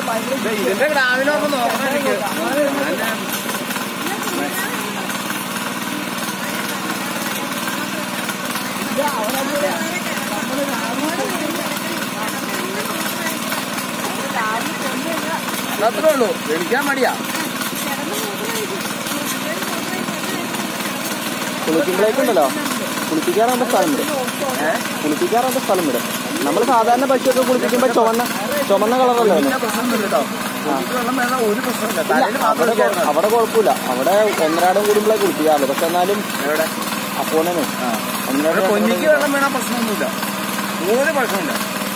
ദേ, ഇതിന്റെ ഗ്രാമിനൊക്കെ നോക്കണം എനിക്ക് ഞാൻ- അത്രേ ഉള്ളൂ എണിക്കാൻ മടിയാ കുളിക്കുമ്പോഴേക്കുണ്ടല്ലോ കുളിപ്പിക്കാറാകുമ്പോൾ സ്ഥലം വിടും ഏഹ് കുളിപ്പിക്കാറാകുമ്പോൾ സ്ഥലം വിടും നമ്മൾ സാധാരണ പശുവൊക്കെ കുളിപ്പിക്കുമ്പോൾ ചുവന്ന ചുമന്ന കളറല്ലേ പിന്നെ പ്രശ്നമൊന്നുമില്ല കേട്ടോ കുട്ടിക്ക് വെള്ളം വേണം ഒരു പ്രശ്നമില്ല തലയിൽ മാത്രം അവിടെ കൊ- ഒഴിക്കാറുണ്ട്. അവിടെ കുഴപ്പമില്ല അവിടെ ഒന്നരാടം കൂടുമ്പോഴേ കുളിപ്പിക്കാറുള്ളൂ പക്ഷെ എന്നാലും എവിടെ അപ്പോനെ ആ ഒന്നരാടം ഇവിടെ കൊഞ്ഞിക്ക് വെള്ളം വേണം പ്രശ്നമൊന്നുമില്ല ഒരു പ്രശ്നമില്ല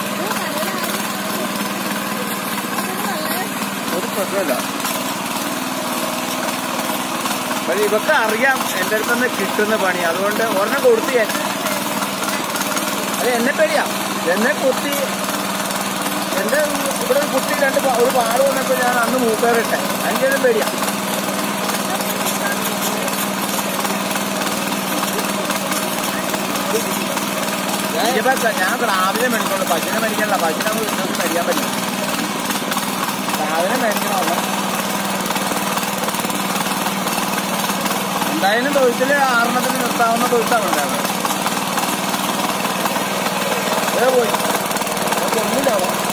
ഒരു പ്രശ്നമില്ല പക്ഷെ ഇവർക്ക് അറിയാം എൻ്റെ അടുത്ത് നിന്ന് കിട്ടുന്ന പണി അതുകൊണ്ട് ഒരെണ്ണം കൊടുത്ത് ഞാൻ അത് എന്നെ പേടിയാ എന്നെ കുത്തി എൻ്റെ ഇവിടെ ഒരു കുട്ടി രണ്ട് പാ- ഒരു പാട് വന്നപ്പോൾ ഞാൻ അന്ന് മൂപ്പേറിട്ടെ അതിൻ്റെ പേടിയാ ഇനിയിപ്പോ ഞാൻ രാവിലെ മേടിക്കുള്ളൂ പശുവിനെ മേടിക്കാനല്ല പശുവിനെ നമുക്ക് വിശ്വസിച്ച് മേടിക്കാൻ പറ്റില്ല രാവിലെ മേടിക്കണമല്ലോ എന്തായാലും തൊഴുത്തില് ആറെണ്ണത്തിന് നിർത്താവുന്ന തൊഴുത്താണ് ഉണ്ടാവുന്നത് ഏ പോയി ഒന്നുമില്ല